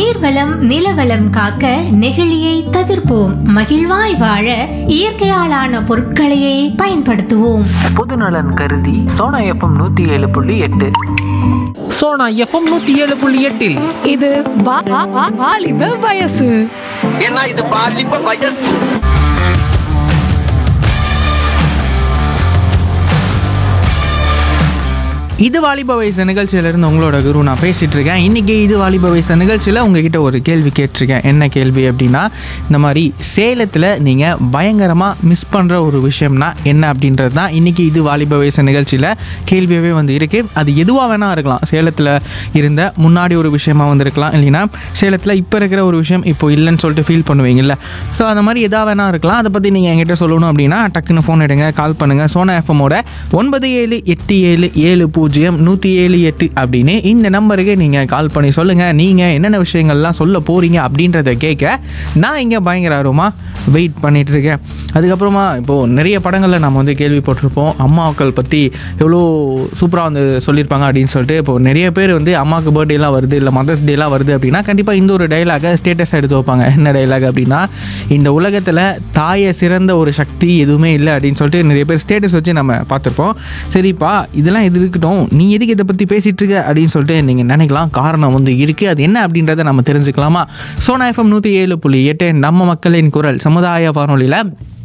நீர்வளம் நிலவளம் காக்க நெகிழியை தவிர்ப்போம் மகிழ்வாய் வாழ இயற்கையாலான பொருட்களையே பயன்படுத்துவோம் பொதுநலன் கருதி சோனா எஃப்எம் நூற்றி ஏழு புள்ளி எட்டு சோனா எஃப்எம் நூற்றி ஏழு புள்ளி எட்டில் இது வா- வா- வா- வாலிப வயசு ஏன்னா இது பாலிப்ப வயசு இது வாலிப வயசு நிகழ்ச்சியிலேருந்து உங்களோட குரு நான் பேசிகிட்டு இருக்கேன் இன்றைக்கி இது வாலிப வயசு நிகழ்ச்சியில் உங்ககிட்ட ஒரு கேள்வி கேட்டிருக்கேன் என்ன கேள்வி அப்படின்னா இந்த மாதிரி சேலத்தில் நீங்கள் பயங்கரமாக மிஸ் பண்ணுற ஒரு விஷயம்னா என்ன அப்படின்றது தான் இன்றைக்கி இது வாலிப வயசு நிகழ்ச்சியில் கேள்வியாகவே வந்து இருக்குது அது எதுவாக வேணால் இருக்கலாம் சேலத்தில் இருந்த முன்னாடி ஒரு விஷயமா வந்திருக்கலாம் இல்லைன்னா சேலத்தில் இப்போ இருக்கிற ஒரு விஷயம் இப்போ இல்லைன்னு சொல்லிட்டு ஃபீல் பண்ணுவீங்கல்ல ஸோ அந்த மாதிரி எதா வேணா இருக்கலாம் அதை பற்றி நீங்கள் என்கிட்ட சொல்லணும் அப்படின்னா டக்குன்னு ஃபோன் எடுங்க கால் பண்ணுங்கள் சோனா எஃப்எம்மோட ஒன்பது ஏழு எட்டு ஏழு ஏழு பூஜ்ஜியம் நூற்றி ஏழு எட்டு அப்படின்னு இந்த நம்பருக்கு நீங்கள் கால் பண்ணி சொல்லுங்கள் நீங்கள் என்னென்ன விஷயங்கள்லாம் சொல்ல போகிறீங்க அப்படின்றத கேட்க நான் இங்கே பயங்கர ஆர்வமாக வெயிட் பண்ணிட்டு இருக்கேன் அதுக்கப்புறமா இப்போது நிறைய படங்களில் நம்ம வந்து கேள்விப்பட்டிருப்போம் அம்மாக்கள் பற்றி எவ்வளோ சூப்பராக வந்து சொல்லியிருப்பாங்க அப்படின்னு சொல்லிட்டு இப்போது நிறைய பேர் வந்து அம்மாவுக்கு பர்த்டேலாம் வருது இல்லை மதர்ஸ் டேலாம் வருது அப்படின்னா கண்டிப்பாக இந்த ஒரு டைலாகை ஸ்டேட்டஸ் எடுத்து வைப்பாங்க என்ன டைலாக் அப்படின்னா இந்த உலகத்தில் தாயை சிறந்த ஒரு சக்தி எதுவுமே இல்லை அப்படின்னு சொல்லிட்டு நிறைய பேர் ஸ்டேட்டஸ் வச்சு நம்ம பார்த்துருப்போம் சரிப்பா இதெல்லாம் இது இருக்கட்டும் நீ எதுக்கு இதை பற்றி பேசிகிட்டு இருக்க அப்படின்னு சொல்லிட்டு நீங்கள் நினைக்கலாம் காரணம் வந்து இருக்குது அது என்ன அப்படின்றத நம்ம தெரிஞ்சுக்கலாமா சோனா எஃப்எம் நூற்றி ஏழு புள்ளி எட்டு நம்ம மக்களின் குரல் சமுதாய வானொலியில்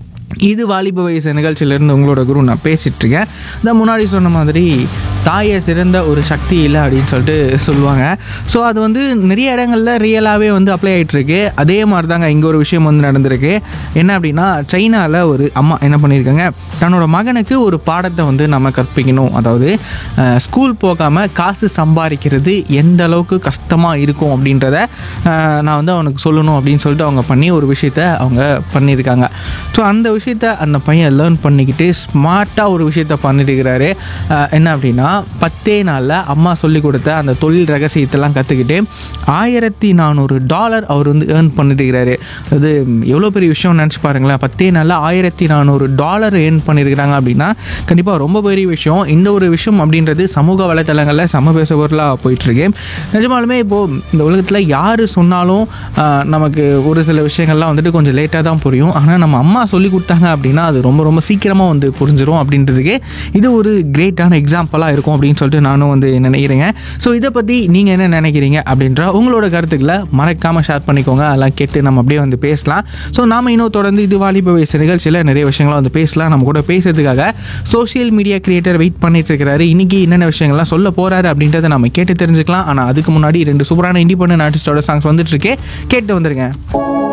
இது வாலிப வயசு நிகழ்ச்சியிலேருந்து உங்களோட குரு நான் பேசிகிட்டு இருக்கேன் இந்த முன்னாடி சொன்ன மாதிரி தாயை சிறந்த ஒரு சக்தி இல்லை அப்படின்னு சொல்லிட்டு சொல்லுவாங்க ஸோ அது வந்து நிறைய இடங்களில் ரியலாகவே வந்து அப்ளை ஆகிட்டு இருக்கு அதே மாதிரி தாங்க இங்கே ஒரு விஷயம் வந்து நடந்திருக்கு என்ன அப்படின்னா சைனாவில் ஒரு அம்மா என்ன பண்ணியிருக்காங்க தன்னோட மகனுக்கு ஒரு பாடத்தை வந்து நம்ம கற்பிக்கணும் அதாவது அஹ், ஸ்கூல் போகாமல் காசு சம்பாதிக்கிறது எந்த அளவுக்கு கஷ்டமாக இருக்கும் அப்படின்றத அஹ், நான் வந்து அவனுக்கு சொல்லணும் அப்படின்னு சொல்லிட்டு அவங்க பண்ணி ஒரு விஷயத்த அவங்க பண்ணியிருக்காங்க ஸோ அந்த விஷயத்த அந்த பையன் லேர்ன் பண்ணிக்கிட்டு ஸ்மார்ட்டாக ஒரு விஷயத்த பண்ணிட்டுருக்கிறாரு என்ன அப்படின்னா பத்தே நாளில் அம்மா சொல்லி கொடுத்த அந்த தொழில் ரகசியத்தெல்லாம் கற்றுக்கிட்டு ஆயிரத்தி நானூறு டாலர் அவர் வந்து ஏர்ன் பண்ணிட்டுருக்கிறாரு அது எவ்வளோ பெரிய விஷயம் நினச்சி பாருங்களேன் பத்தே நாளில் ஆயிரத்தி நானூறு டாலர் ஏர்ன் பண்ணியிருக்கிறாங்க அப்படின்னா கண்டிப்பாக ரொம்ப பெரிய விஷயம் இந்த ஒரு விஷயம் அப்படின்றது சமூக வலைத்தளங்களில் சம பேச பொருளாக போயிட்டுருக்கு நிஜமாலுமே இப்போது இந்த உலகத்தில் யார் சொன்னாலும் ஆஹ், நமக்கு ஒரு சில விஷயங்கள்லாம் வந்துட்டு கொஞ்சம் லேட்டாக தான் புரியும் ஆனால் நம்ம அம்மா சொல்லி கொடுத்தாங்க அப்படின்னா அது ரொம்ப ரொம்ப சீக்கிரமாக வந்து புரிஞ்சிடும் அப்படின்றதுக்கு இது ஒரு கிரேட்டான எக்ஸாம்பிளாக இருக்கும் அப்படின்னு சொல்லிட்டு நானும் வந்து நினைக்கிறேங்க ஸோ இதை பற்றி நீங்கள் என்ன நினைக்கிறீங்க அப்படின்ற உங்களோட கருத்துக்களை மறக்காமல் ஷேர் பண்ணிக்கோங்க அதெல்லாம் கேட்டு நம்ம அப்படியே வந்து பேசலாம் ஸோ நாம இன்னும் தொடர்ந்து இது வாலிப வயசு நிகழ்ச்சியில் நிறைய விஷயங்களை வந்து பேசலாம் நம்ம கூட பேசுறதுக்காக சோஷியல் மீடியா கிரியேட்டர் வெயிட் பண்ணிட்டு இருக்கிறாரு இன்னைக்கு என்னென்ன விஷயங்கள்லாம் சொல்ல போறாரு அப்படின்றத நம்ம கேட்டு தெரிஞ்சுக்கலாம் ஆனால் அதுக்கு முன்னாடி ரெண்டு சூப்பரான இண்டிபெண்டன்ட் ஆர்டிஸ்டோட சாங்ஸ் வந்துட்டு இருக்கு கேட்டு வந்துருங்க